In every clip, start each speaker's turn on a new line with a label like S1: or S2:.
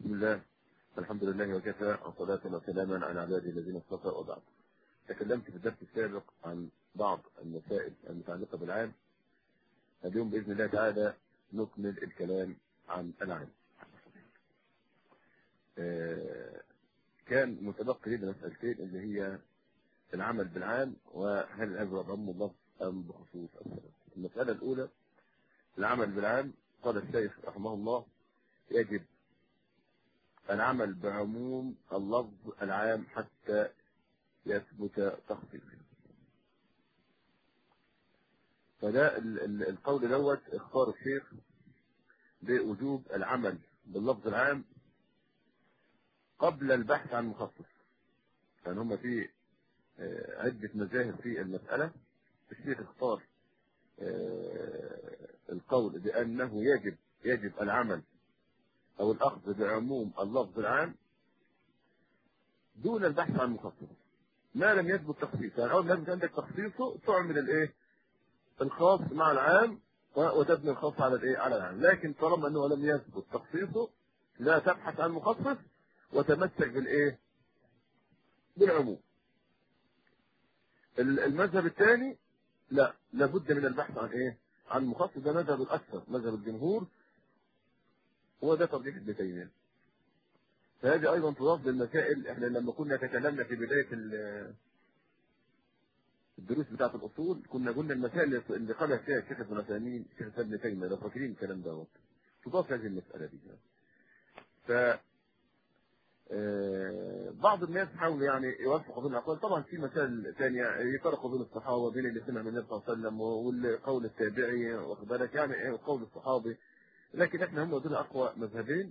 S1: بسم الله الحمد لله وكفى وصلاة وسلاما على عباده الذين اصطفى وبعد تكلمت في الدرس السابق عن بعض المسائل المتعلقة بالعام اليوم بإذن الله تعالى نكمل الكلام عن العام آه، كان متبقي لنا مسألتين اللي هي العمل بالعام وهل الأجر ضم الله أم بخصوص السبب المسألة الأولى العمل بالعام قال الشيخ رحمه الله يجب العمل بعموم اللفظ العام حتى يثبت تخصيصه فده ال- ال- القول دوت اختار الشيخ بوجوب العمل باللفظ العام قبل البحث عن مخصص كان هم في آه، عدة مذاهب في المسألة الشيخ اختار آه، القول بأنه يجب يجب العمل أو الأخذ بعموم اللفظ العام دون البحث عن مخصص ما لم يثبت تخصيصه يعني أول ما يثبت عندك تخصيصه تعمل الإيه الخاص مع العام و- وتبني الخاص على الإيه على العام لكن طالما أنه لم يثبت تخصيصه لا تبحث عن مخصص وتمسك بالإيه بالعموم ال- المذهب الثاني لا لابد من البحث عن ايه عن مخصص ده مذهب الاكثر مذهب الجمهور هو ده ترجيح ابن تيميه فهذه ايضا تضاف للمسائل احنا لما كنا تكلمنا في بدايه ال- الدروس بتاعه الاصول كنا قلنا المسائل اللي قالها فيها الشيخ ابن عثيمين الشيخ ابن تيميه لو فاكرين الكلام ده تضاف هذه المساله دي ف آه، بعض الناس حاولوا يعني يوفقوا بين الاقوال طبعا في مسائل ثانيه يفرقوا بين الصحابه بين اللي سمع من النبي صلى الله عليه وسلم والقول التابعي واخد بالك يعني ايه قول الصحابي لكن احنا هم دول اقوى مذهبين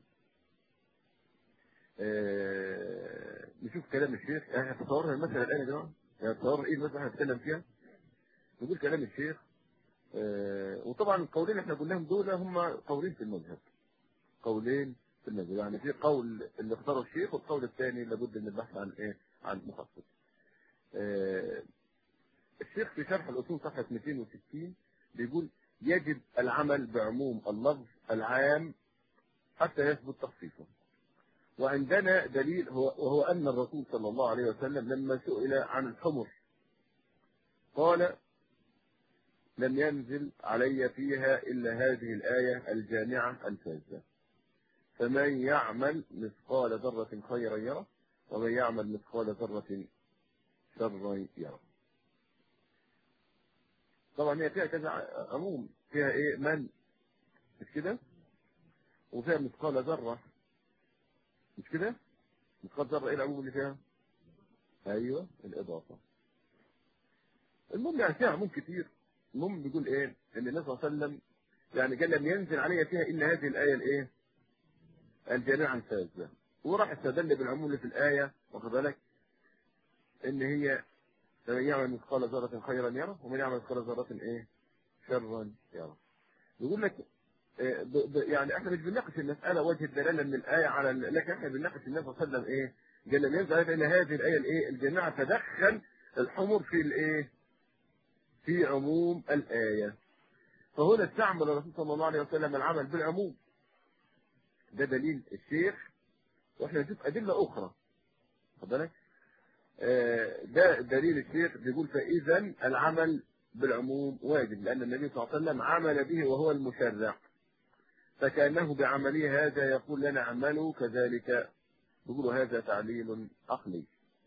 S1: آه، نشوف كلام الشيخ يعني تصورنا المسألة الآن يا جماعة يعني تصور ايه المسألة هنتكلم فيها نقول كلام الشيخ آه، وطبعا القولين احنا قلناهم دول هم قولين في المذهب قولين في المذهب يعني في قول اللي اختاره الشيخ والقول الثاني لابد من البحث عن ايه عن مخصص آه، الشيخ في شرح الاصول صفحه 260 بيقول يجب العمل بعموم اللفظ العام حتى يثبت تخصيصه وعندنا دليل هو وهو ان الرسول صلى الله عليه وسلم لما سئل عن الحمر قال لم ينزل علي فيها الا هذه الايه الجامعه الفاذه فمن يعمل مثقال ذرة خيرا يره ومن يعمل مثقال ذرة شرا يره طبعا هي فيها كذا عموم فيها ايه من مش كده وفيها مثقال ذرة مش كده مثقال ذرة ايه العموم اللي فيها ايوه الاضافة المهم يعني فيها عموم كتير المهم بيقول ايه ان النبي صلى الله عليه وسلم يعني قال لم ينزل علي فيها الا هذه الايه الايه الجامعة الفاذة وراح استدل بالعموم اللي في الآية واخد بالك إن هي فمن يعمل مثقال ذرة خيرا يره ومن يعمل مثقال ذرة إيه شرا يره يقول لك إيه ب ب يعني احنا مش بنناقش المسألة وجه الدلالة من الآية على ال- لكن احنا بنناقش النبي صلى الله عليه وسلم إيه قال لم ينزل عليه إلا هذه الآية الإيه الجامعة تدخل الحمر في الإيه في عموم الآية فهنا استعمل الرسول صلى الله عليه وسلم العمل بالعموم ده دليل الشيخ واحنا نشوف ادله اخرى خد بالك آه، ده دليل الشيخ بيقول فاذا العمل بالعموم واجب لان النبي صلى الله عليه وسلم عمل به وهو المشرع فكانه بعمله هذا يقول لنا اعملوا كذلك بيقولوا هذا تعليل عقلي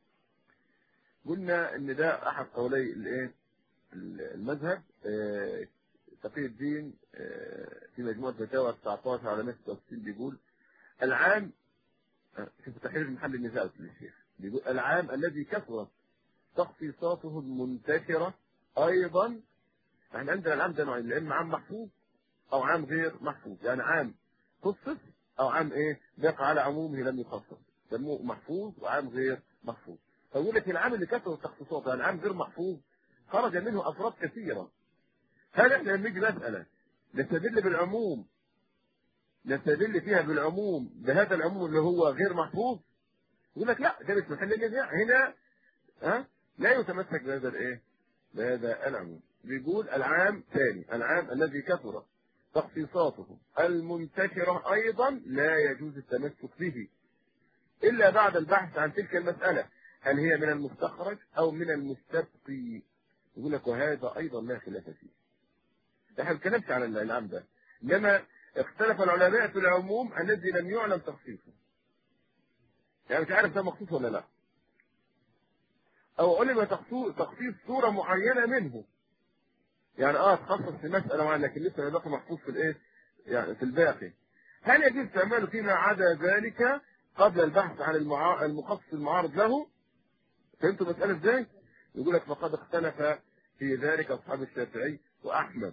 S1: قلنا ان ده احد قولي الايه المذهب آه، تقي الدين آه، في مجموعة فتاوى 19 على 166 بيقول العام آه، شوف تحرير محل النزاع للشيخ بيقول العام الذي كثرت تخصيصاته المنتشرة أيضا احنا عندنا العام ده نوعين يا اما عام محفوظ أو عام غير محفوظ يعني عام خصص أو عام إيه بقى على عمومه لم يخصص سموه محفوظ وعام غير محفوظ فيقول لك العام اللي كثرت تخصيصاته يعني عام غير محفوظ خرج منه أفراد كثيرة هل احنا لما نيجي مسألة نستدل بالعموم نستدل فيها بالعموم بهذا العموم اللي هو غير محفوظ يقول لك لا ده مش محل النزاع هنا ها لا يتمسك بهذا الايه بهذا العموم بيقول العام ثاني العام الذي كثر تخصيصاته المنتشرة أيضا لا يجوز التمسك به إلا بعد البحث عن تلك المسألة هل هي من المستخرج أو من المستبقي يقول لك وهذا أيضا لا خلاف فيه احنا ما بنتكلمش على العام ده إنما اختلف العلماء في العموم الذي لم يعلم تخصيصه يعني مش عارف ده مخصوص ولا لا أو علم تخصيص صورة معينة منه يعني اه تخصص في مسألة معينة لكن لسه الباقي محفوظ في الايه يعني في الباقي هل يجوز استعماله فيما عدا ذلك قبل البحث عن المعا... المخصص المعارض له فهمتوا المسألة ازاي يقول لك فقد اختلف في ذلك اصحاب الشافعي واحمد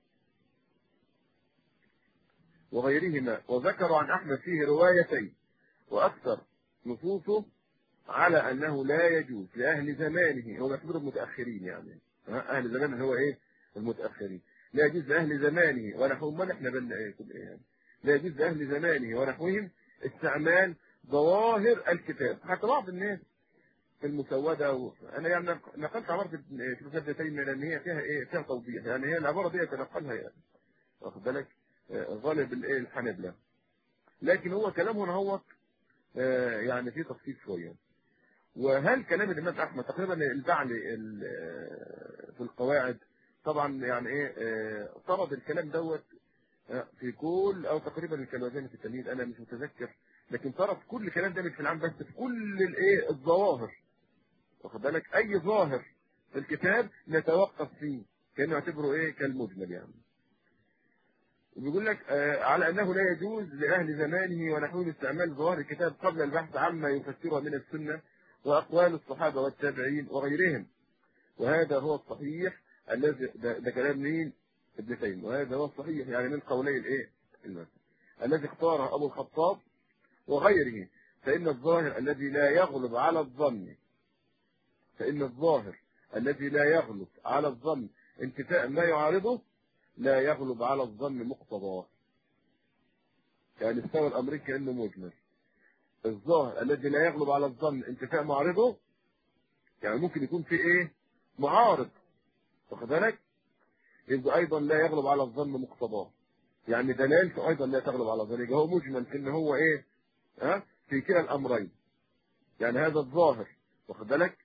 S1: وغيرهما وذكروا عن احمد فيه روايتين واكثر نصوصه على انه لا يجوز لاهل زمانه هو يعتبر المتاخرين يعني اهل زمانه هو ايه المتأخرين لا يجوز لأهل زمانه ونحوهم ما نحن بلنا ايه كل ايه يعني. لا يجوز لأهل زمانه ونحوهم استعمال ظواهر الكتاب حتى بعض الناس في المسودة و... انا يعني نقلت عبارة في مسودة تيمية لان هي فيها ايه فيها توضيح يعني هي العبارة دي تنقلها يعني واخد بالك غالب الايه الحنابلة لكن هو كلامه هو يعني فيه تفصيل شوية وهل كلام الامام احمد تقريبا البعل في القواعد طبعا يعني ايه اه طرد الكلام دوت في كل او تقريبا الكلمتين في التمهيد انا مش متذكر لكن طرد كل الكلام ده مش في العام بس في كل الايه الظواهر واخد بالك اي ظاهر في الكتاب نتوقف فيه كانه يعتبره ايه كالمجمل يعني وبيقول لك اه على انه لا يجوز لاهل زمانه ونحوهم استعمال ظواهر الكتاب قبل البحث عما يفسرها من السنه واقوال الصحابه والتابعين وغيرهم وهذا هو الصحيح الذي ده, ده كلام مين ابن تيميه وهذا هو الصحيح يعني من قولي الايه المثل الذي اختاره ابو الخطاب وغيره فان الظاهر الذي لا يغلب على الظن فان الظاهر الذي لا يغلب على الظن انتفاء ما يعارضه لا يغلب على الظن مقتضاه يعني استوى الامر كانه مجمل الظاهر الذي لا يغلب على الظن انتفاء معارضه يعني ممكن يكون في ايه معارض واخد بالك يبقى ايضا لا يغلب على الظن مقتضاه يعني دلالته ايضا لا تغلب على الظن يبقى هو مجمل في ان هو ايه ها في كلا الامرين يعني هذا الظاهر واخد بالك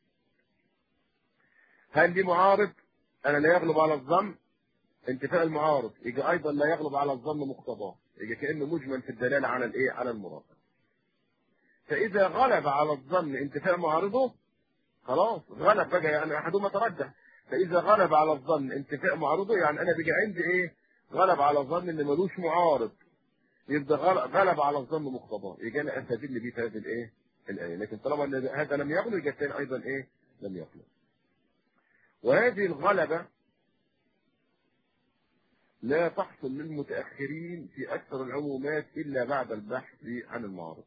S1: هل دي معارض انا لا يغلب على الظن انتفاء المعارض يجي ايضا لا يغلب على الظن مقتضاه يجي كانه مجمل في الدلاله على الايه على المراد فاذا غلب على الظن انتفاء معارضه خلاص غلب بقى يعني احدهما ترجح فاذا غلب على الظن انتفاء معارضه يعني انا بيجي عندي ايه غلب على الظن ان ملوش معارض يبقى غلب على الظن مقتضاه يجي انا استدل بيه في هذه الايه الايه لكن طالما ان هذا لم يغلب يجي الثاني ايضا ايه لم يغلب وهذه الغلبه لا تحصل للمتاخرين في اكثر العمومات الا بعد البحث عن المعارض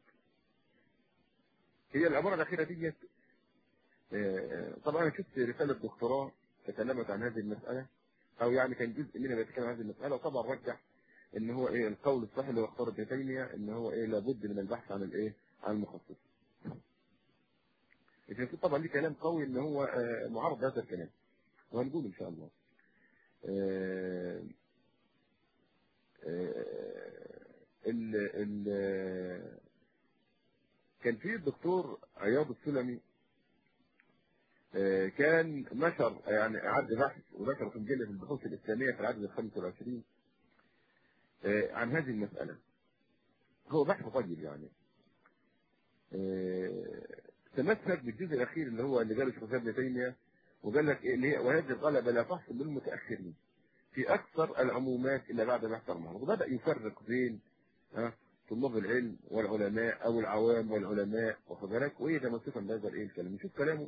S1: هي العباره الاخيره ديت طبعا انا شفت رساله دكتوراه تكلمت عن هذه المسألة او يعني كان جزء منها بيتكلم عن هذه المسألة وطبعا رجح ان هو ايه القول الصحيح اللي اختار ابن تيمية ان هو ايه لابد من البحث عن الايه عن المخصص لكن في طبعا ليه كلام قوي ان هو آه معارض هذا الكلام وهنقول ان شاء الله آه آه ال ال كان في الدكتور عياض السلمي كان نشر يعني اعد بحث ونشر في مجله البحوث الاسلاميه في العدد ال 25 عن هذه المساله. هو بحث طيب يعني. تمسك بالجزء الاخير اللي هو اللي قاله شيخ ابن تيميه وقال لك إيه اللي هي وهذه الغلبه لا تحصل للمتاخرين في اكثر العمومات الا بعد بحث المعارض وبدا يفرق بين ها طلاب العلم والعلماء او العوام والعلماء واخد بالك وايه تمسكا بهذا الايه الكلام نشوف كلامه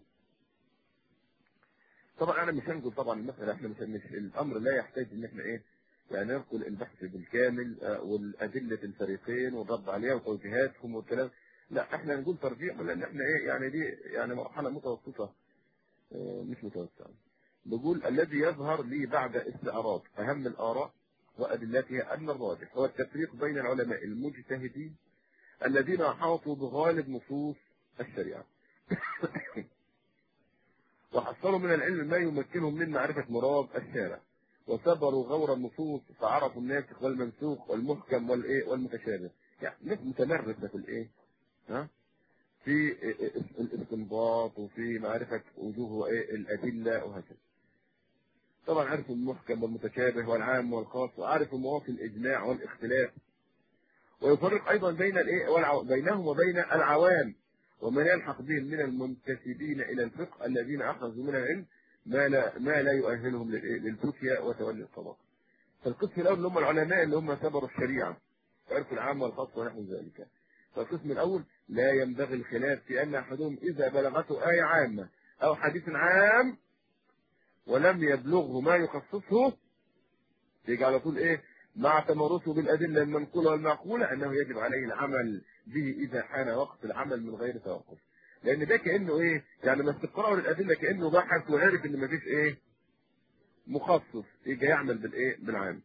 S1: طبعا انا مش هنقول طبعا المساله احنا مش, مش الامر لا يحتاج ان احنا ايه يعني ننقل البحث بالكامل آه والادله الفريقين والرد عليها وتوجيهاتهم والكلام لا احنا نقول ترجيح لان احنا ايه يعني دي يعني مرحله متوسطه اه مش متوسطه بقول الذي يظهر لي بعد استعراض اهم الاراء وادلتها ان الراجح هو التفريق بين العلماء المجتهدين الذين احاطوا بغالب نصوص الشريعه وحصلوا من العلم ما يمكنهم من معرفة مراد الشارع وسبروا غور النصوص فعرفوا الناسخ والمنسوخ والمحكم والايه والمتشابه يعني ناس متمرسه في الايه ها في الاستنباط وفي معرفه وجوه ايه الادله وهكذا طبعا عرفوا المحكم والمتشابه والعام والخاص وعرفوا مواطن الاجماع والاختلاف ويفرق ايضا بين الايه والع- بينهم وبين العوام ومن يلحق بهم من المنتسبين الى الفقه الذين اخذوا من العلم ما لا ما لا يؤهلهم للإيه؟ للفتيا وتولي القضاء. فالقسم الاول اللي هم العلماء اللي هم سبروا الشريعه وعرفوا العام والخاص ونحو ذلك. فالقسم الاول لا ينبغي الخلاف في ان احدهم اذا بلغته ايه عامه او حديث عام ولم يبلغه ما يخصصه يجي على طول ايه مع تمرسه بالادله المنقوله والمعقوله انه يجب عليه العمل به اذا حان وقت العمل من غير توقف لان ده كانه ايه يعني ما استقرار الادله كانه بحث وعرف ان مفيش ايه مخصص يجي يعمل بالايه بالعام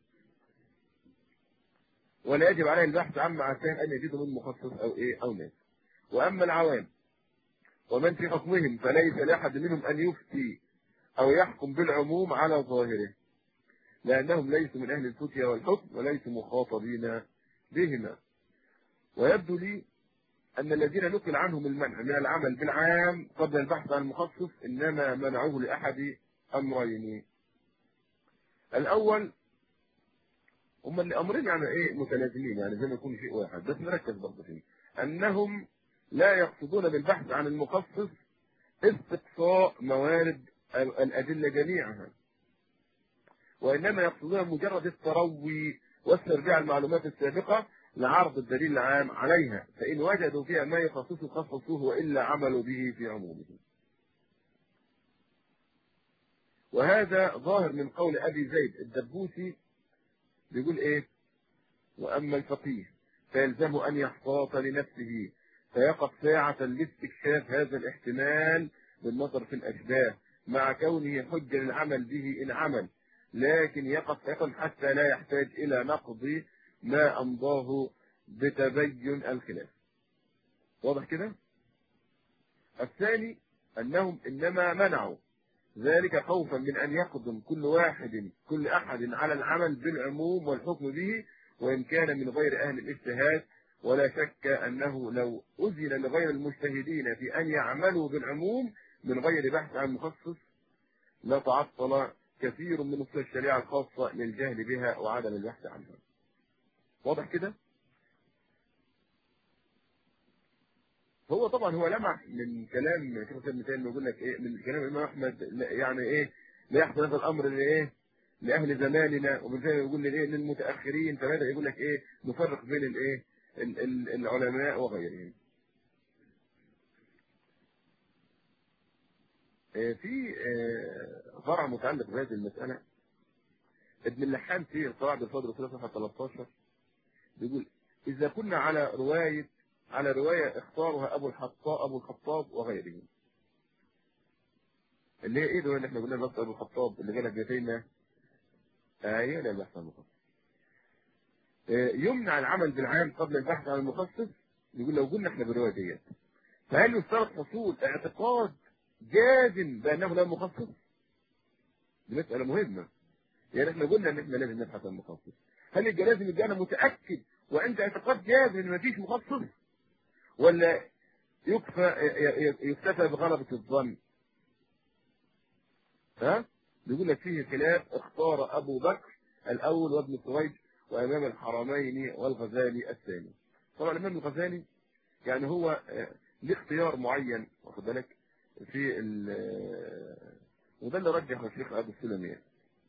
S1: ولا يجب عليه البحث عما عشان ان يجده من مخصص او ايه او ناس واما العوام ومن في حكمهم فليس لاحد منهم ان يفتي او يحكم بالعموم على ظاهره لانهم ليسوا من اهل الفتيا والحكم وليسوا مخاطبين بهما ويبدو لي أن الذين نقل عنهم المنع من العمل بالعام قبل البحث عن المخصص إنما منعوه لأحد أمرين الأول هم الأمرين يعني إيه متلازمين يعني زي ما يكون شيء واحد بس نركز برضه فيه أنهم لا يقصدون بالبحث عن المخصص استقصاء موارد الأدلة جميعها وإنما يقصدون مجرد التروي واسترجاع المعلومات السابقة لعرض الدليل العام عليها فإن وجدوا فيها ما يخصصه خصصوه وإلا عملوا به في عمومه وهذا ظاهر من قول أبي زيد الدبوسي بيقول إيه وأما الفقيه فيلزم أن يحتاط لنفسه فيقف ساعة لاستكشاف هذا الاحتمال بالنظر في الأشباه مع كونه حجة للعمل به إن عمل لكن يقف يقف حتى لا يحتاج إلى نقض ما أمضاه بتبين الخلاف واضح كده الثاني أنهم إنما منعوا ذلك خوفا من أن يقدم كل واحد كل أحد على العمل بالعموم والحكم به وإن كان من غير أهل الاجتهاد ولا شك أنه لو أذن لغير المجتهدين في أن يعملوا بالعموم من غير بحث عن مخصص لتعطل كثير من نصوص الشريعة الخاصة للجهل بها وعدم البحث عنها واضح كده هو طبعا هو لمح من كلام شيخ ابن تيميه يقول لك ايه من كلام الامام احمد يعني ايه لا يحصل هذا الامر لايه لاهل زماننا ومن ثاني يقول للايه للمتاخرين فبدا يقول لك ايه نفرق بين الايه ال- ال- العلماء وغيرهم آه، في آه، فرع متعلق بهذه المساله ابن اللحام في القواعد الفضل صفحه 13 بيقول إذا كنا على رواية على رواية اختارها أبو الخطاب أبو الخطاب وغيره اللي هي إيه ده اللي إحنا قلنا بس أبو الخطاب اللي جالك بيتينا آية لا البحث عن المخصص آه، يمنع العمل بالعام قبل البحث عن المخصص يقول لو قلنا إحنا بالرواية ديت فهل يشترط حصول اعتقاد جازم بأنه لا مخصص؟ دي مسألة مهمة يعني إحنا قلنا إن إحنا لازم نبحث عن المخصص هل يبقى لازم يبقى انا متاكد وعند اعتقاد جازم ان مفيش مخصص ولا يكفى يكتفى بغلبة الظن ها بيقول لك فيه خلاف اختار ابو بكر الاول وابن سويد وامام الحرمين والغزالي الثاني طبعا الامام الغزالي يعني هو آه، ليه اختيار معين واخد بالك في ال- وده اللي رجحه الشيخ ابو السلمي يعني.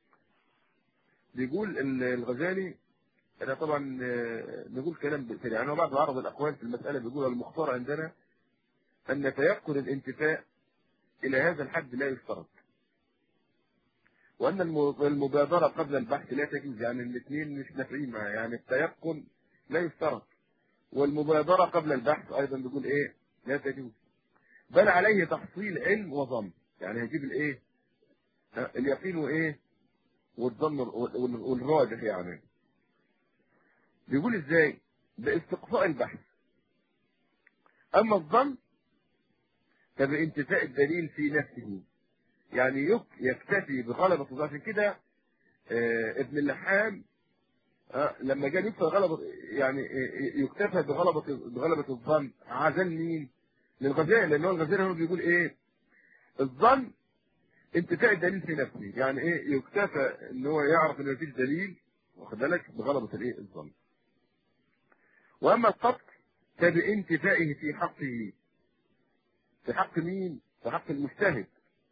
S1: بيقول ال- الغزالي انا طبعا آه، نقول كلام بالكلام يعني هو بعد عرض الاقوال في المساله بيقول المختار عندنا ان تيقن الانتفاء الى هذا الحد لا يشترط وان الم- المبادره قبل البحث لا تجوز يعني الاثنين مش نافعين معاه يعني التيقن لا يشترط والمبادره قبل البحث ايضا بيقول ايه لا تجوز بل عليه تحصيل علم وظن يعني هيجيب الايه آه، اليقين وايه والظن وال- وال- والراجح يعني بيقول ازاي باستقصاء البحث اما الظن فبانتفاء الدليل في نفسه يعني يك- يكتفي بغلبة الظن عشان كده آه ابن اللحام آه لما جاء يكتفى غلبة يعني يكتفى بغلبة بغلبة الظن عزل مين؟ للغزالي لان هو الغزالي هو بيقول ايه؟ الظن انتفاء الدليل في نفسه يعني ايه يكتفى ان هو يعرف ان مفيش دليل واخد بالك بغلبة الايه؟ الظن. واما القطع فبانتفائه في حقه في حق مين؟ في حق المجتهد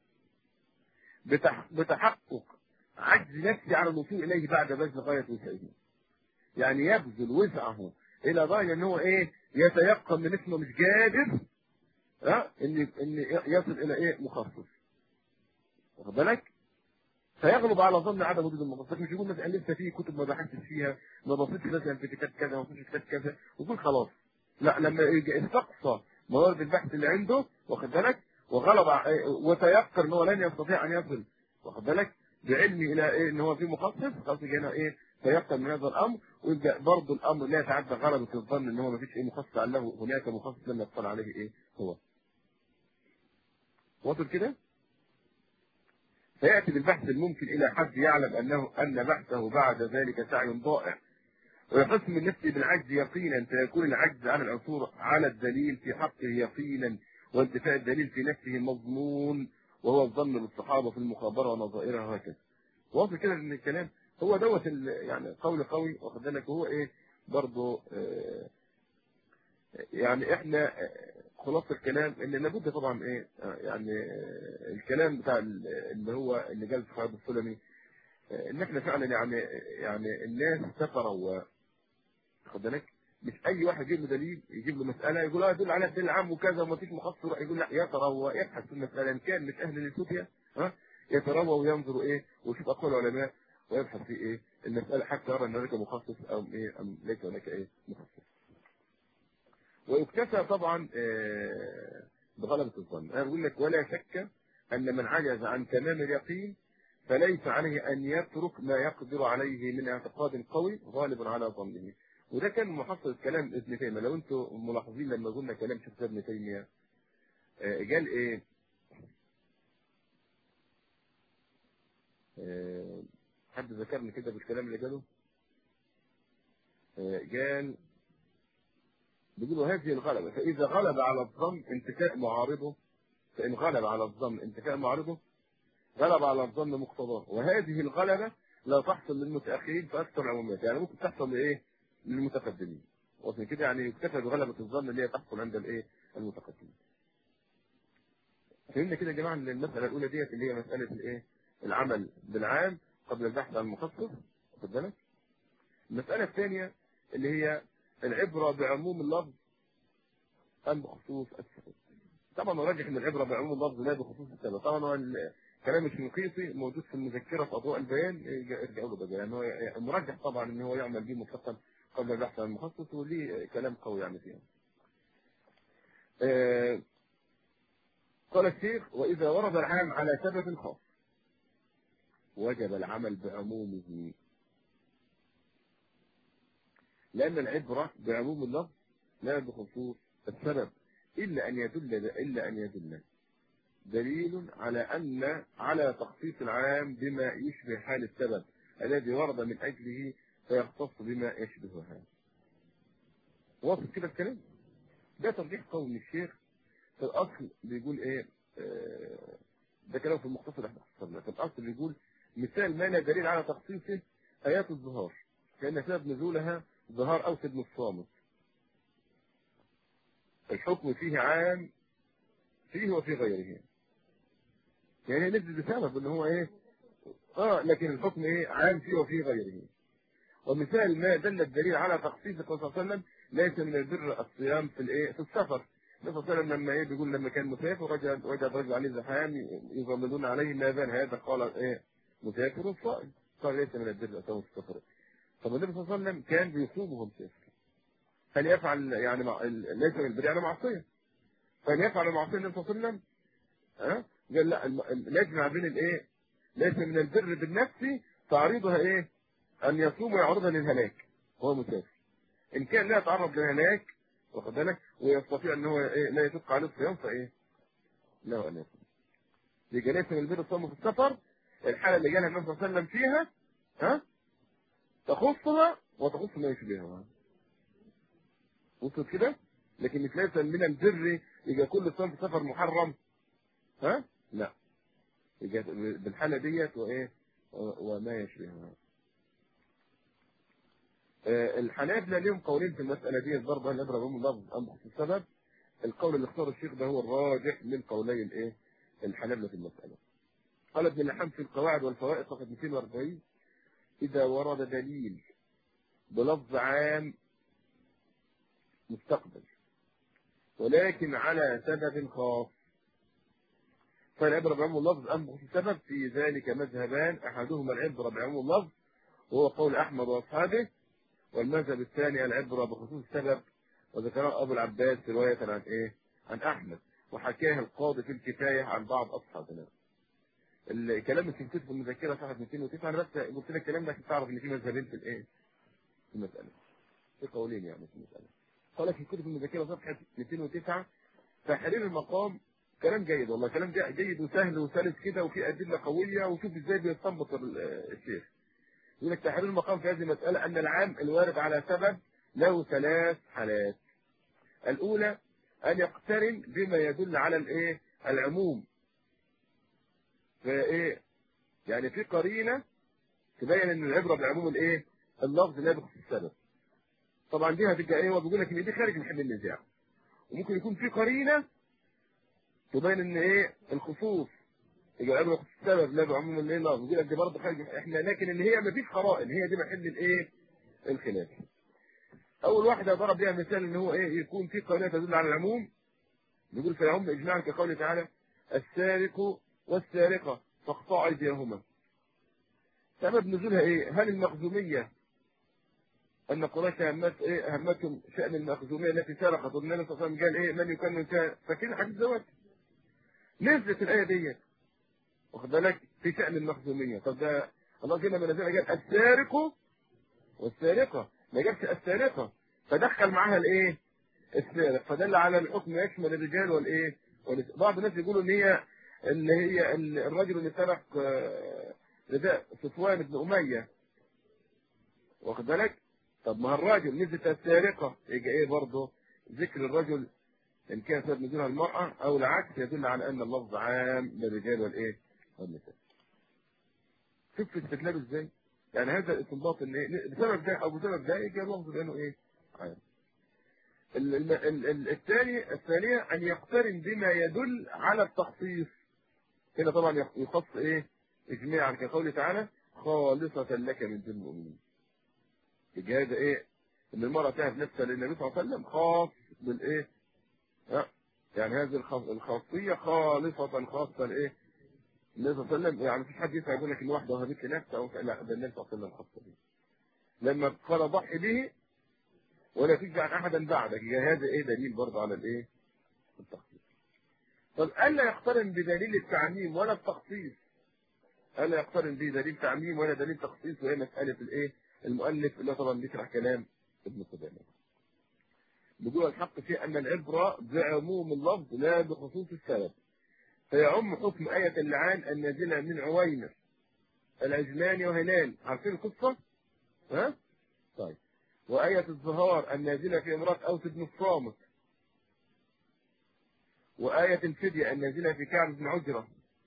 S1: بتحقق عجز نفسي على الوصول اليه بعد بذل غايه وسعه. يعني يبذل وسعه الى درجه ان هو ايه؟ يتيقن من اسمه مش قادر ها ان ان يصل الى ايه؟ مخصص. واخد بالك؟ فيغلب على ظن عدم وجود المخصص مش يقول مثلا لسه في كتب ما بحثتش فيها ما بصيتش مثلا في كتاب كذا ما بصيتش في كتاب كذا ويقول خلاص لا لما يجي استقصى موارد البحث اللي عنده واخد بالك وغلب وتيقن ان هو لن يستطيع ان يصل واخد بالك بعلمه الى ايه ان هو في مخصص خلاص يجي هنا ايه تيقن من هذا الامر ويبدا برضه الامر لا يتعدى غلبه الظن ان هو ما فيش ايه مخصص له هناك مخصص لم يطلع عليه ايه هو واصل كده فياتي بالبحث الممكن الى حد يعلم انه ان بحثه بعد ذلك سعي ضائع ويحس من نفسه بالعجز يقينا فيكون العجز عن العثور على الدليل في حقه يقينا وانتفاء الدليل في نفسه مضمون وهو الظن بالصحابه في المخابره ونظائرها وهكذا. واضح كده ان الكلام هو دوت يعني قول قوي واخد بالك هو ايه برضه آه يعني احنا خلاصه الكلام ان لابد طبعا ايه يعني الكلام بتاع اللي هو اللي قال في خالد السلمي ان احنا فعلا يعني يعني الناس تتروى خد بالك مش اي واحد يجيب له دليل يجيب له مساله يقول اه يدل على الدليل العام وكذا وما فيش مخصص يقول لا يتروى يبحث في المساله ان كان مش اهل للسوفيا ها يتروى وينظر ايه ويشوف اقوال العلماء ويبحث في ايه المساله حتى يرى ان هناك مخصص او ايه ام ليس هناك ايه مخصص ويكتفى طبعا آه بغلبة الظن انا بقول لك ولا شك ان من عجز عن تمام اليقين فليس عليه ان يترك ما يقدر عليه من اعتقاد قوي غالب على ظنه وده كان محصل كلام ابن تيميه لو انتم ملاحظين لما قلنا كلام شيخ ابن تيميه آه قال ايه آه حد ذكرني كده بالكلام اللي قاله آه قال بيقولوا هذه الغلبة فإذا غلب على الظن انتفاء معارضه فإن غلب على الظن انتفاء معارضه غلب على الظن مقتضاه وهذه الغلبة لا تحصل للمتأخرين في أكثر العمومات يعني ممكن تحصل لإيه؟ للمتقدمين وعشان كده يعني يكتفى بغلبة الظن اللي هي تحصل عند الإيه؟ المتقدمين فهمنا كده يا جماعة ان المسألة الأولى ديت اللي هي مسألة الإيه؟ العمل بالعام قبل البحث عن المخصص واخد بالك؟ المسألة الثانية اللي هي العبرة بعموم اللفظ أم بخصوص السبب طبعا راجح ان العبرة بعموم اللفظ لا بخصوص السبب طبعا هو الكلام الشنقيطي موجود في المذكرة في أضواء البيان ارجعوا له بقى يعني هو مرجح طبعا ان هو يعمل به مطلقا قبل البحث عن المخصص وليه كلام قوي يعني فيها آه قال الشيخ وإذا ورد العام على سبب خاص وجب العمل بعمومه لأن العبرة بعموم اللفظ لا بخصوص السبب إلا أن يدل إلا أن يدل دليل على أن على تخصيص العام بما يشبه حال السبب الذي ورد من أجله فيختص بما يشبهها واصل كده الكلام ده ترجيح قول من الشيخ في الأصل بيقول إيه آه ده كلام في المختصر احنا حصلنا في الأصل بيقول مثال ما لا دليل على تخصيصه آيات الظهار كأن سبب نزولها ظهار أوس بن الصامت الحكم فيه عام فيه وفي غيره يعني نزل بسبب ان هو ايه اه لكن الحكم ايه عام فيه وفي غيره ومثال ما دل الدليل على تخصيص صلى الله عليه وسلم ليس من البر الصيام في الايه في السفر النبي صلى الله عليه وسلم لما ايه بيقول لما كان مسافر وجد وجد رجل عليه زحام يظللون عليه ما بان هذا قال ايه مسافر صائم قال ليس من البر الصيام في السفر طب النبي صلى الله عليه وسلم كان بيصوم وهو مسافر هل يفعل يعني مع... ليس من البر يعني معصيه فهل يفعل المعصيه النبي صلى الله عليه وسلم ها قال لا نجمع بين الايه ليس من البر بالنفس تعريضها ايه ان يصوم ويعرضها للهلاك وهو مسافر ان كان لا يتعرض للهلاك واخد بالك ويستطيع ان هو ايه لا يشق عليه الصيام فايه لا ان يصوم يبقى ليس من البر الصوم في السفر الحاله اللي جالها النبي صلى الله عليه وسلم فيها ها تخصها وتخص ما يشبهها وصلت كده لكن مش ليس من البر يبقى كل صنف سفر محرم ها لا يبقى بالحاله ديت وايه وما يشبهها آه، الحنابلة لهم قولين في المسألة دي برضه هل أضرب أم لفظ أم بخصوص السبب القول اللي اختاره الشيخ ده هو الراجح من قولي الايه الحنابلة في المسألة قال ابن اللحام في القواعد والفوائد صفحة 240 إذا ورد دليل بلفظ عام مستقبل ولكن على سبب خاص فالعبرة بعموم اللفظ أم بخصوص السبب في ذلك مذهبان أحدهما العبرة بعموم اللفظ وهو قول أحمد وأصحابه والمذهب الثاني العبرة بخصوص السبب وذكره أبو العباس رواية عن إيه؟ عن أحمد وحكاه القاضي في الكفاية عن بعض أصحابنا. الكلام اللي كنت في المذكرة صفحة 209 أنا بس قلت لك الكلام ده عشان تعرف إن في مذهبين في الإيه؟ في المسألة. في قولين يعني في المسألة. قال لك الكتب المذكرة صفحة 209 تحرير المقام كلام جيد والله كلام جيد وسهل وسلس كده وفي أدلة قوية وشوف إزاي بيستنبط الشيخ. يقول لك تحرير المقام في هذه المسألة أن العام الوارد على سبب له ثلاث حالات الأولى أن يقترن بما يدل على الإيه العموم فإيه يعني في قرينة تبين أن العبرة بعموم الإيه اللفظ لا بخصوص السبب طبعا دي هتبقى إيه هو بيقول لك إن دي خارج محل النزاع وممكن يكون في قرينة تبين أن إيه الخصوص يبقى العبرة بخصوص السبب لا بعموم الإيه اللفظ يقول لك دي برضه خارج إحنا لكن إن هي ما فيش قرائن هي دي محل الإيه الخلاف اول واحده ضرب بها مثال ان هو ايه يكون في قرينه تدل على العموم نقول فيهم اجماعا كقوله تعالى السارق والسارقه فاقطعوا ايديهما سبب نزولها ايه هل المخزوميه ان قريش همت ايه همتهم شان المخزوميه التي سرقت والنبي صلى الله عليه وسلم قال ايه من يكمل فاكرين حديث زواج نزلت الايه ديت واخد بالك في شان المخزوميه طب ده الله كده من نزل قال السارق والسارقه ما جابش السارقة فدخل معاها الايه السارق فدل على الحكم يشمل الرجال والايه بعض الناس يقولوا ان هي اللي هي الرجل اللي سرق رداء صفوان بن اميه واخد بالك طب ما الراجل نزلت السارقه يجي ايه برضه ذكر الرجل ان كان سبب نزولها المراه او العكس يدل على ان اللفظ عام للرجال والايه والنساء شوف الاستدلال ازاي يعني هذا الاستنباط ان إيه؟ بسبب ده او بسبب ده يجي اللفظ بانه ايه عام الثاني الثانية ان يقترن بما يدل على التخصيص هنا طبعا يخص ايه اجماعا كقوله تعالى خالصة لك من دون المؤمنين يجي هذا ايه ان المرأة تهب نفسها للنبي صلى الله عليه وسلم خاص بالايه يعني هذه الخاصية خالصة خاصة لايه النبي صلى الله عليه وسلم يعني مفيش حد ينفع يقول لك ان واحده وهبت لنفسها او لا ده النبي صلى الله عليه وسلم خاصه به لما قال ضحي به ولا تجزع عن احدا بعدك هذا ايه دليل برضه على الايه التخصيص طب الا يقترن بدليل التعميم ولا التخصيص الا يقترن به دليل تعميم ولا دليل تخصيص وهي مساله الايه المؤلف اللي طبعا بيشرح كلام ابن قدامه بيقول الحق في ان العبره بعموم اللفظ لا بخصوص السبب فيعم حكم آية اللعان النازلة من عويمر العجلان وهلال عارفين القصة؟ ها؟ طيب وآية الظهار النازلة في امرأة أوس بن الصامت وآية الفدية النازلة في كعب بن عجرة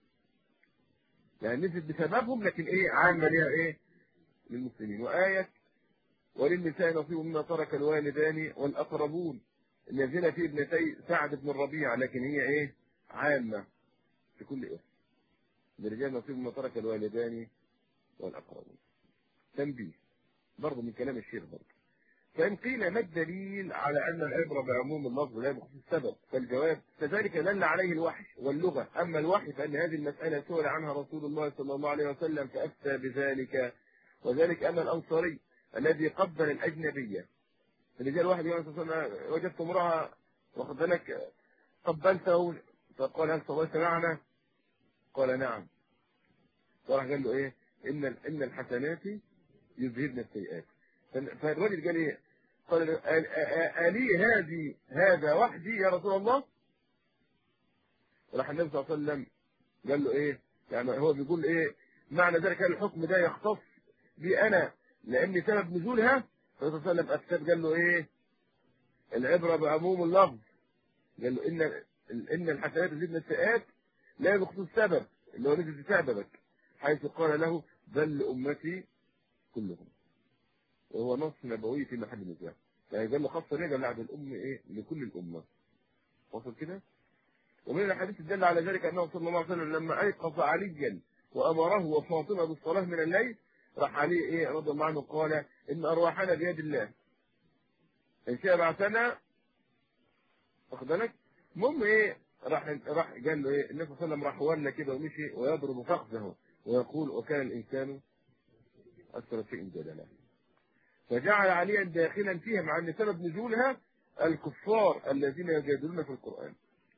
S1: يعني نزلت بسببهم لكن ايه عامة ليها ايه للمسلمين وآية وللنساء نصيب مما ترك الوالدان والأقربون النازلة في ابنتي سعد بن الربيع لكن هي ايه عامة في كل اسم للرجال نصيب مما ترك الوالدان والأقربون تنبيه برضه من كلام الشيخ برضه فإن قيل ما الدليل على أن العبرة بعموم اللفظ لا بخصوص السبب فالجواب كذلك دل عليه الوحي واللغة أما الوحي فأن هذه المسألة سئل عنها رسول الله صلى الله عليه وسلم فأفتى بذلك وذلك أن الأنصاري الذي قبل الأجنبية الرجال واحد يقول وجدت امرأة واخد بالك قبلته فقال هل صليت معنا؟ قال نعم فراح قال له ايه؟ ان ان الحسنات يذهبن السيئات فالراجل قال ايه؟ قال له الي هذه هذا وحدي يا رسول الله؟ راح النبي صلى الله عليه وسلم قال له ايه؟ يعني هو بيقول ايه؟ معنى ذلك هل الحكم ده يختص دي انا لان سبب نزولها الرسول صلى الله عليه وسلم قال له ايه العبره بعموم اللفظ قال له ان ان الحسنات تزيد السيئات لا بخصوص السبب اللي هو نزل بسببك حيث قال له بل امتي كلهم وهو نص نبوي في محل نزاع يعني قال له خاصه ليه قال لا ده الام ايه لكل الامه وصل كده ومن الحديث الدل على ذلك انه صلى الله عليه وسلم لما ايقظ عليا وامره وفاطمه بالصلاه من الليل راح عليه ايه رضي الله عنه قال ان ارواحنا بيد الله ان شاء بعثنا واخد بالك المهم ايه راح راح قال له ايه النبي صلى الله عليه وسلم راح ولى كده ومشي ويضرب فخذه ويقول وكان الانسان اكثر شيء جدلا فجعل عليا داخلا فيها مع ان سبب نزولها الكفار الذين يجادلون في القران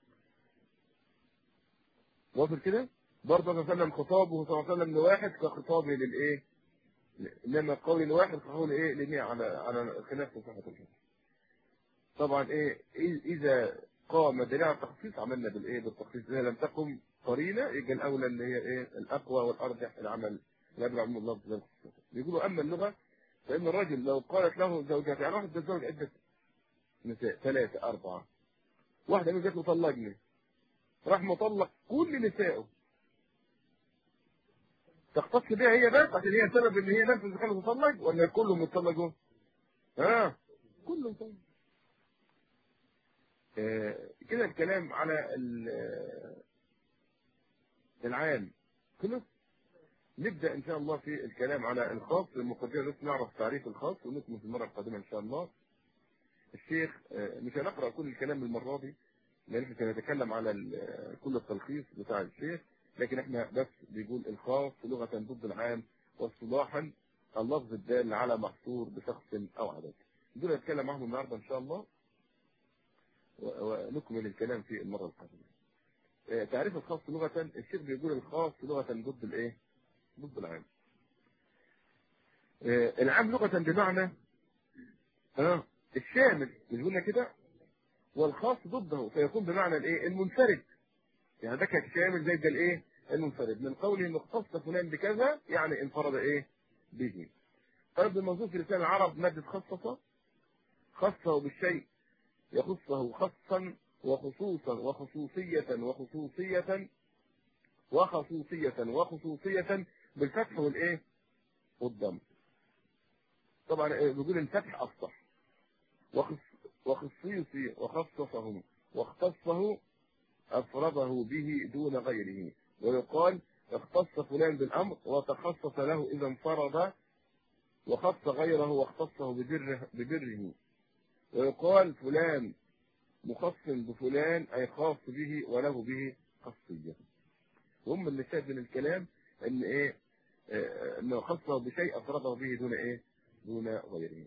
S1: واصل كده برضه صلى الله عليه وسلم خطابه صلى الله عليه وسلم لواحد كخطابه للايه انما قول لواحد كقول ايه لمية على على خلاف صحة الحديث طبعا ايه اذا قام دليل على التخصيص عملنا بالايه بالتخصيص اذا لم تقم قرينه يبقى الاولى اللي هي ايه الاقوى والارجح العمل يبلغ عموم اللفظ زي الخصوص بيقولوا اما اللغه فان الرجل لو قالت له زوجته يعني واحد تتزوج عده نساء ثلاثه اربعه واحده منهم جت مطلقني راح مطلق كل نسائه تختص بيها هي بس عشان هي سبب ان هي نفس اللي كانت تطلق ولا كلهم يتطلقوا؟ ها كلهم يتطلقوا آه كده الكلام على العام خلص نبدا ان شاء الله في الكلام على الخاص المقدمه بس نعرف تعريف الخاص ونكمل في المره القادمه ان شاء الله الشيخ آه مش هنقرا كل الكلام المره دي لان احنا سنتكلم على كل التلخيص بتاع الشيخ لكن احنا بس بيقول الخاص لغه ضد العام واصطلاحا اللفظ الدال على محصور بشخص او عدد دول نتكلم معهم النهارده ان شاء الله ونكمل الكلام في المرة القادمة. تعريف الخاص لغة الشيخ بيقول الخاص لغة ضد الايه؟ ضد العام. العام لغة بمعنى ها الشامل مش قلنا كده؟ والخاص ضده فيكون بمعنى الايه؟ المنفرد. يعني ده كان شامل زي ده الايه؟ المنفرد من قوله ان اختص فلان بكذا يعني انفرد ايه؟ به. طيب بالمنظور في لسان العرب مادة خصصة خصه بالشيء يخصه خصا وخصوصا وخصوصية وخصوصية وخصوصية وخصوصية بالفتح والايه والضم طبعا بيقول الفتح افصح وخص وخصيصي وخصصه واختصه افرده به دون غيره ويقال اختص فلان بالامر وتخصص له اذا انفرد وخص غيره واختصه ببره, ببره ويقال فلان مخص بفلان أي خاص به وله به خاصية هم اللي شاهد من الكلام ان ايه اه انه خصه بشيء افرده به دون ايه دون غيره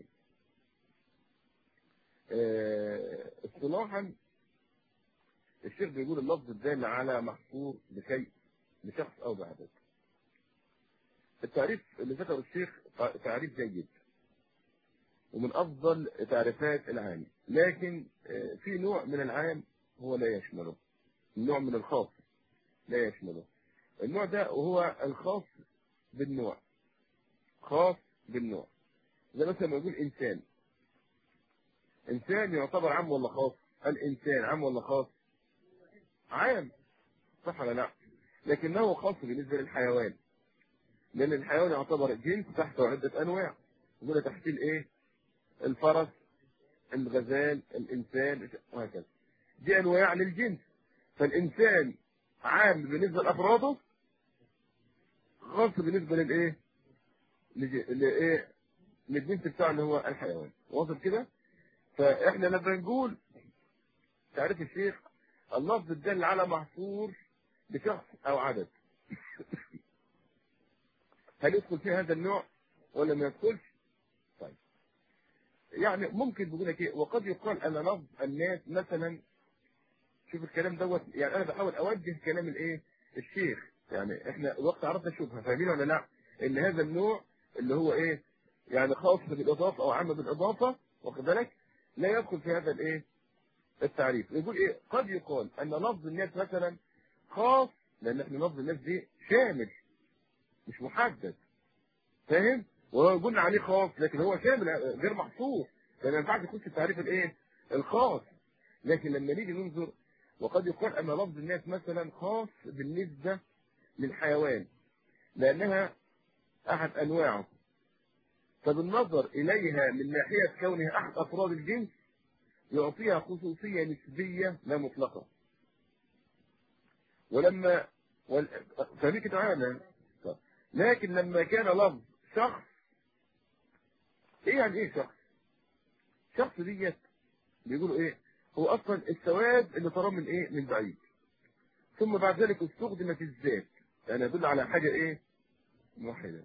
S1: اه اصطلاحا الشيخ بيقول اللفظ الدال على محصور بشيء بشخص او بعدد التعريف اللي ذكره الشيخ تعريف جيد ومن أفضل تعريفات العام لكن في نوع من العام هو لا يشمله النوع من الخاص لا يشمله النوع ده وهو الخاص بالنوع خاص بالنوع زي مثلا ما يقول إنسان إنسان يعتبر عام ولا خاص الإنسان عام ولا خاص عام صح ولا لا لكنه خاص بالنسبة للحيوان لأن الحيوان يعتبر جنس تحته عدة أنواع يقول تحت الإيه الفرس الغزال الإنسان وهكذا دي أنواع للجنس فالإنسان عام بالنسبة لأفراده خاص بالنسبة للإيه لإيه للجنس بتاعه اللي هو الحيوان واصل كده فإحنا لما نقول تعريف الشيخ اللفظ الدل على محصور بشخص أو عدد هل يدخل فيه هذا النوع ولا ما يدخلش طيب يعني ممكن بيقول لك ايه وقد يقال ان لفظ الناس مثلا شوف الكلام دوت يعني انا بحاول اوجه كلام الايه الشيخ يعني احنا الوقت عرفنا شبهه فاهمين ولا لا ان هذا النوع اللي هو ايه يعني خاص بالاضافه او عام بالاضافه واخد بالك لا يدخل في هذا الايه التعريف يقول ايه قد يقال ان لفظ الناس مثلا خاص لان احنا لفظ الناس دي شامل مش محدد فاهم وهو قلنا عليه خاص لكن هو شامل غير محصور فما ينفعش يخش في تعريف الايه الخاص لكن لما نيجي ننظر وقد يقال ان لفظ الناس مثلا خاص بالنسبه للحيوان لانها احد انواعه فبالنظر اليها من ناحيه كونها احد افراد الجنس يعطيها خصوصيه نسبيه لا مطلقه ولما وال... فبيك تعالى لكن لما كان لفظ شخص ايه يعني ايه شخص شخص ديت بيقولوا ايه هو اصلا السواد اللي تراه من ايه من بعيد ثم بعد ذلك استخدمت الذات يعني يدل على حاجة ايه موحدة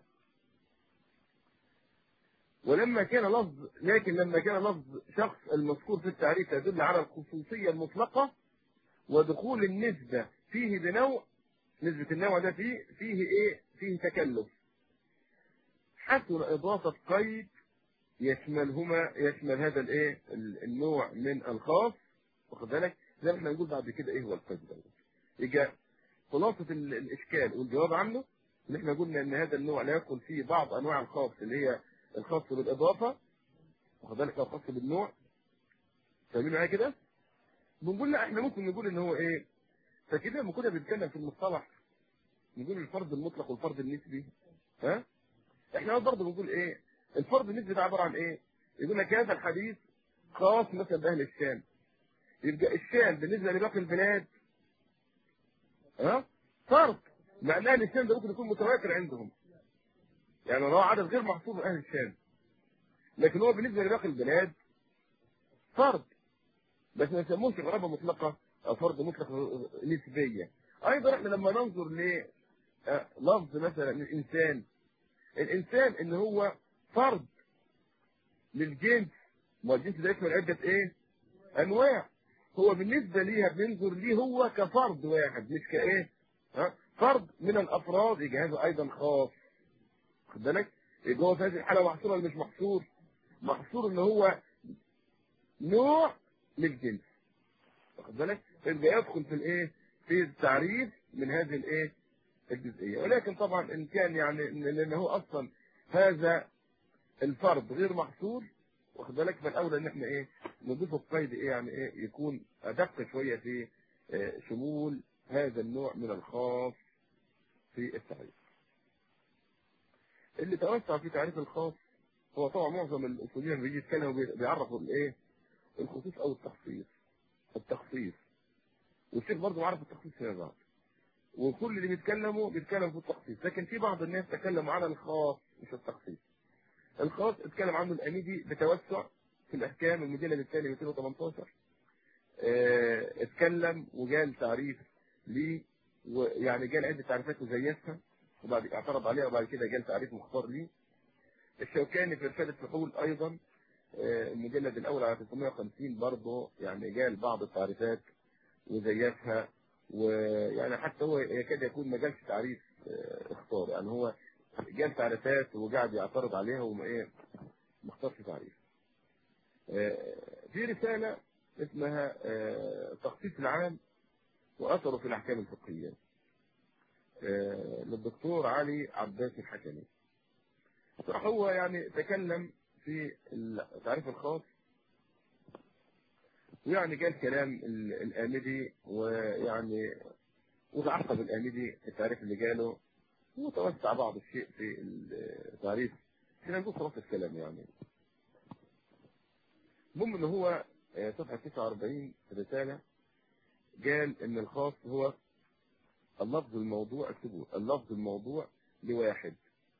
S1: ولما كان لفظ لكن لما كان لفظ شخص المذكور في التعريف يدل على الخصوصية المطلقة ودخول النسبة فيه بنوع نسبة النوع ده فيه فيه ايه فيه تكلف حسن إضافة قيد يشملهما يشمل هذا الايه النوع من الخاص واخد بالك زي ما احنا نقول بعد كده ايه هو القيد ده يجي خلاصة الاشكال والجواب عنه ان احنا قلنا ان هذا النوع لا يدخل فيه بعض انواع الخاص اللي هي الخاص بالاضافه واخد بالك الخاص بالنوع فاهمين معايا كده بنقول لا احنا ممكن نقول ان هو ايه فكده لما كنا بنتكلم في المصطلح نقول الفرد المطلق والفرد النسبي ها احنا برضه بنقول ايه الفرد النسبي ده عباره عن ايه يقول لك هذا الحديث خاص مثلا باهل الشام يبقى الشام بالنسبه لباقي البلاد ها فرد مع ان اهل الشام ده ممكن يكون متواتر عندهم يعني هو عدد غير محسوب من اهل الشام لكن هو بالنسبه لباقي البلاد فرد بس ما يسموش غرابه مطلقه او فرد مطلق نسبيه ايضا احنا لما ننظر ل لفظ مثلا الانسان الانسان ان هو فرد للجنس ما الجنس ده يشمل عده ايه انواع هو بالنسبه ليها بننظر ليه هو كفرد واحد مش كايه ها فرد من الافراد يجي هذا ايضا خاص خد بالك يبقى هو في هذه الحاله محصور ولا مش محصور محصور ان هو نوع للجنس واخد بالك يبقى يدخل في الايه في التعريف من هذه الايه الجزئيه ولكن طبعا ان كان يعني لان هو اصلا هذا الفرد غير محصور واخد بالك فالاولى ان احنا ايه نضيف القيد ايه يعني ايه يكون ادق شويه في إيه شمول هذا النوع من الخاص في التعريف اللي توسع في تعريف الخاص هو طبعا معظم الاصوليين بيجي يتكلموا بيعرفوا الايه الخصوص او التخصيص التخصيص والشيخ برضه عرف التخصيص فيما بعد وكل اللي بيتكلموا بيتكلموا في التخصيص لكن في بعض الناس تكلموا على الخاص مش التخصيص الخاص اتكلم عنه الاميدي بتوسع في الاحكام المجلد الثاني 218 اه اتكلم وجال تعريف ليه ويعني جال عده تعريفات وزيفها وبعد اعترض عليها وبعد كده جال تعريف مختار ليه الشوكاني في رساله فحول ايضا اه المجلد الاول على 350 برضه يعني جال بعض التعريفات وزيفها ويعني حتى هو يكاد يكون ما جالش تعريف اه اختار يعني هو جاب تعريفات وقاعد يعترض عليها وما ايه ما اختارش تعريف في رسالة اسمها تخصيص العام وأثره في الأحكام الفقهية للدكتور علي عباس الحكمي صراحة هو يعني تكلم في التعريف الخاص ويعني قال كلام الآمدي ويعني وتعقب الآمدي التعريف اللي قاله وتوسع بعض الشيء في التعريف احنا نقول خلاص الكلام يعني المهم ان هو صفحة 49 رسالة قال ان الخاص هو اللفظ الموضوع اكتبوه اللفظ الموضوع لواحد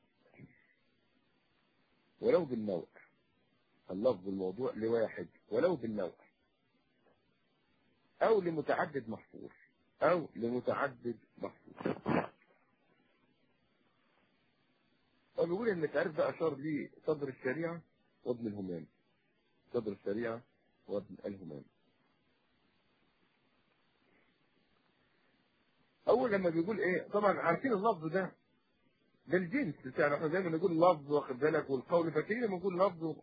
S1: ولو بالنوع اللفظ الموضوع لواحد ولو بالنوع او لمتعدد محصور او لمتعدد محصور فبيقول ان التعريف ده اشار ليه صدر الشريعة وابن الهمام صدر الشريعة وابن الهمام اول لما بيقول ايه طبعا عارفين اللفظ ده ده الجنس بتاعنا احنا دايما نقول لفظ واخد بالك والقول فاكرين لما نقول لفظ و...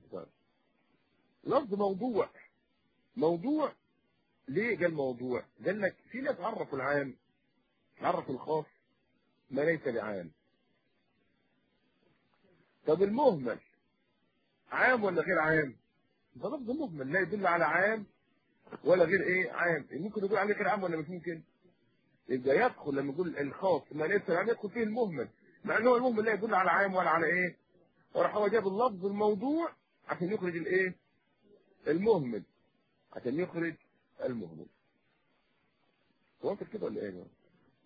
S1: لفظ موضوع موضوع ليه قال موضوع قال لك في ناس عرفوا العام عرفوا الخاص ما ليس بعام طب المهمل عام ولا غير عام ده لفظ مهمل لا يدل على عام ولا غير ايه عام ممكن يقول عليه غير عام ولا مش ممكن يبقى يدخل لما يقول الخاص ما ليس العام يدخل فيه المهمل مع ان هو المهمل لا يدل على عام ولا على ايه وراح هو جاب اللفظ الموضوع عشان يخرج الايه المهمل عشان يخرج المهمل هو فاكر كده ولا ايه يا جماعة؟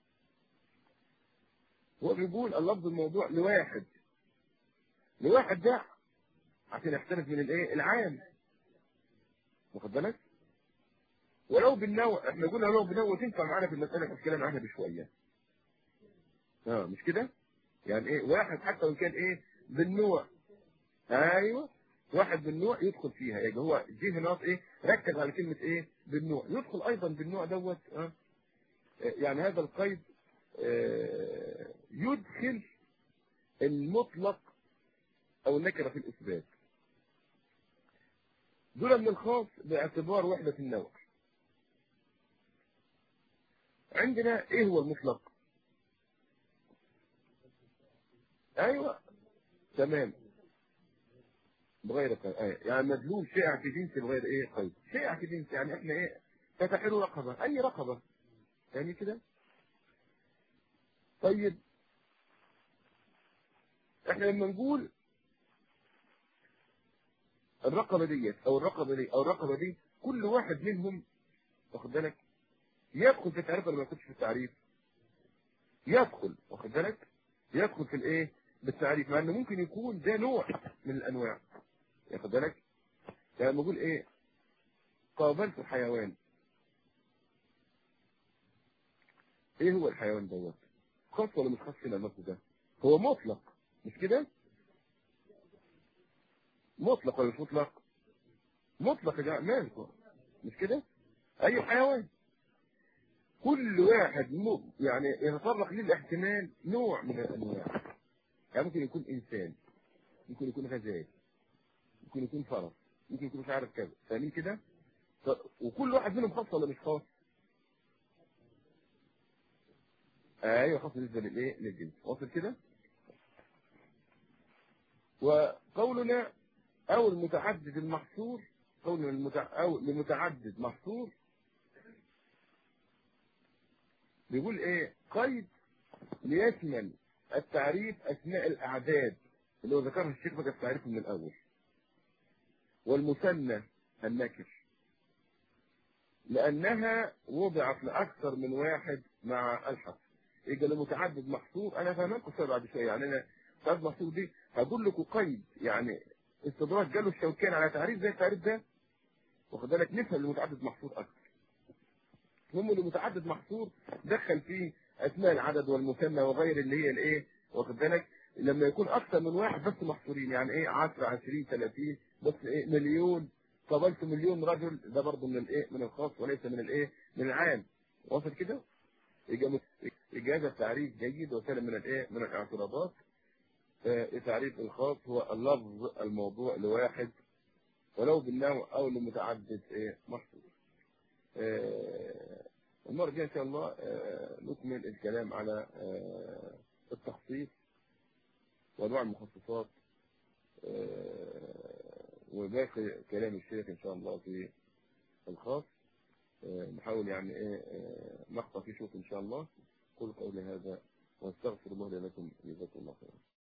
S1: هو بيقول اللفظ الموضوع لواحد لواحد ده عشان يختلف من الايه العام واخد بالك ولو بالنوع احنا قلنا لو بالنوع تنفع معانا في المسألة في الكلام عنها بشوية اه مش كده يعني ايه واحد حتى وان كان ايه بالنوع ايوه واحد بالنوع يدخل فيها يبقى هو جه هنا ايه ركز على كلمة ايه بالنوع يدخل ايضا بالنوع دوت اه يعني هذا القيد اه يدخل المطلق او النكرة في الاثبات دول من الخاص باعتبار وحدة النوع عندنا ايه هو المطلق ايوه تمام بغير قيد أيوة. يعني مدلول شائع في جنس بغير ايه قيد شائع في جنس يعني احنا ايه فتحل رقبة اي رقبة يعني كده طيب احنا لما نقول الرقبة ديت او الرقبة دي او الرقبة دي كل واحد منهم واخد بالك يدخل في التعريف ولا ما يدخلش في التعريف يدخل واخد بالك يدخل في الايه بالتعريف مع انه ممكن يكون ده نوع من الانواع ياخد بالك يعني بقول ايه قابلت حيوان ايه هو الحيوان دوت خاص ولا مش خاص هنا اللفظ ده هو مطلق مش كده مطلق ولا مش مطلق مطلق يا جماعه مالك مش كده اي حيوان كل واحد م... يعني يتطرق للاحتمال نوع من الانواع يعني ممكن يكون انسان ممكن يكون غزال ممكن يكون فرس ممكن يكون مش عارف كذا فاهمين كده ف... وكل واحد منهم خاص ولا مش خاص ايوه خاص بالنسبه للايه للجنس واصل كده وقولنا او المتعدد المحصور قولنا المتع... او المتعدد محصور بيقول ايه قيد ليشمل التعريف اثناء الاعداد اللي هو ذكره الشيخ بقى التعريف من الاول والمثنى النكر لانها وضعت لاكثر من واحد مع الحصر يبقى المتعدد محصور انا فاهمكم شويه بعد شويه يعني انا متعدد محصور دي هقول لكم قيد يعني استدراج جاله الشوكان على تعريف زي التعريف ده واخد بالك نفهم المتعدد محصور اكثر هم اللي متعدد محصور دخل فيه اسماء العدد والمثنى وغير اللي هي الايه واخد بالك لما يكون اكثر من واحد بس محصورين يعني ايه 10 20 30 بس ايه مليون قابلت مليون رجل ده برضه من الايه من الخاص وليس من الايه من العام واصل كده اجازه تعريف جيد وسلم من الايه من الاعتراضات اه تعريف الخاص هو اللفظ الموضوع لواحد ولو بالنوع او لمتعدد ايه محصور المرة الجاية إن شاء الله نكمل الكلام على التخصيص وأنواع المخصصات وباقي كلام الشيخ إن شاء الله في الخاص نحاول يعني إيه نخطى في شوط إن شاء الله كل قولي هذا واستغفر الله لكم جزاكم الله خيرا